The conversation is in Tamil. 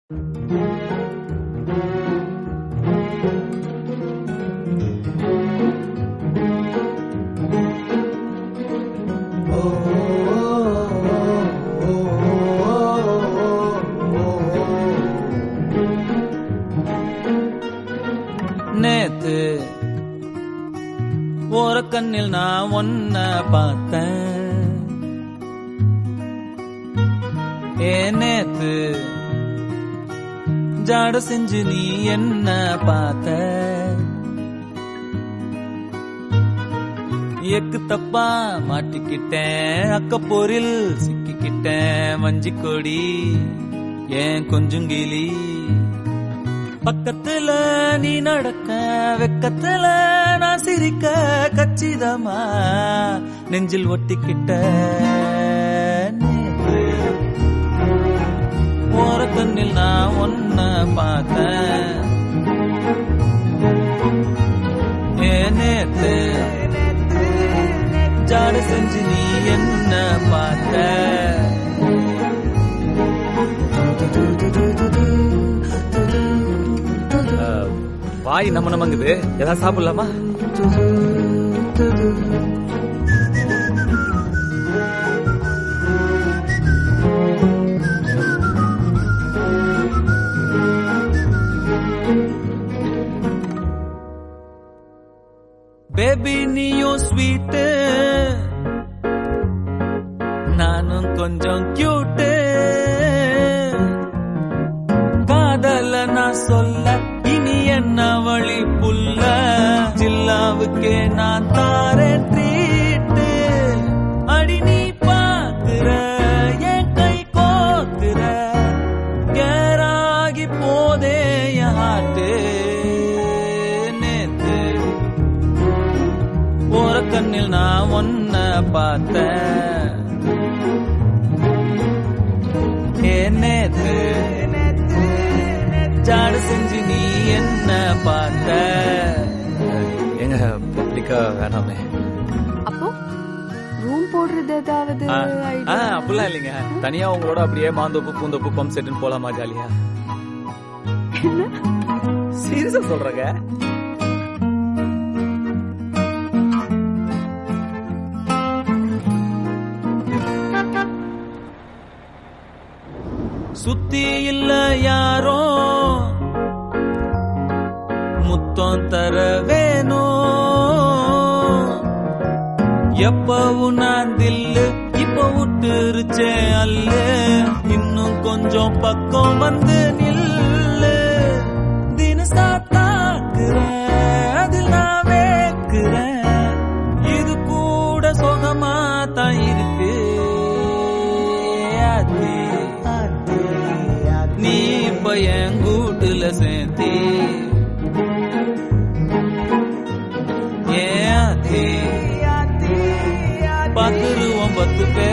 நேத்து ஓர கண்ணில் நான் ஒன்ன பார்த்தேன் ஏ நேத்து ஜாட செஞ்சு நீ என்ன பார்த்த எக்கு தப்பா மாட்டிக்கிட்டேன் அக்கப்போரில் சிக்கிக்கிட்டேன் வஞ்சி கொடி ஏன் கொஞ்சுங்கிளி பக்கத்துல நீ நடக்க வெக்கத்துல நான் சிரிக்க கச்சிதமா நெஞ்சில் ஒட்டிக்கிட்ட நேத்து ஓர கண்ணில் நான் ஒன்ன பார்த்தேன் ஏ நேத்து ஜாட செஞ்சு நீ என்ன பார்த்த அஹ், வாய் நம்ம நமங்குது ஏதாவது சாப்பிடலாமா பேபி நீயும் ஸ்வீட்டு நானும் கொஞ்சம் கியூட்டு காதல நான் சொல்ல இனி என்ன வழி புல்ல ஜில்லாவுக்கே நான் தாரேன் ட்ரீட்டு அடி நீ பாக்குற என் கை கோக்குற கேராகி போதே என் ஹார்ட்டு நேத்து ஓர கண்ணில் நான் ஒன்ன பார்த்தேன் ஏ நேத்து ஜாடு செஞ்சு நீ என்ன பார்த்த ஏங்க பப்ளிக்கா வேணாமே அப்போ ரூம் போடுறது ஏதாவது ஆ, idea? ஆ, அப்படிலாம் இல்லைங்க தனியா உங்களோட அப்படியே மாந்தோப்பு பூந்தோப்பு பம்ப் செட்டுன்னு போலாமா ஜாலியா சீரியஸா சொல்றேங்க சுத்தி இல்ல யாரோ முத்தம் தர வேணும் எப்பவும் நான் தில்லு இப்ப விட்டுருச்சே அல்ல இன்னும் கொஞ்சம் பக்கம் வந்து நில்லு தினசா தாக்குறேன் அதில் நான் வேக்குறேன் இது கூட சுகமா தான் இருக்கு ஆத்தி. நீ இப்ப என் கூட்டுல சேர்த்தி ஏன் ஆத்தி? பத்துருவோம் பத்து பேர்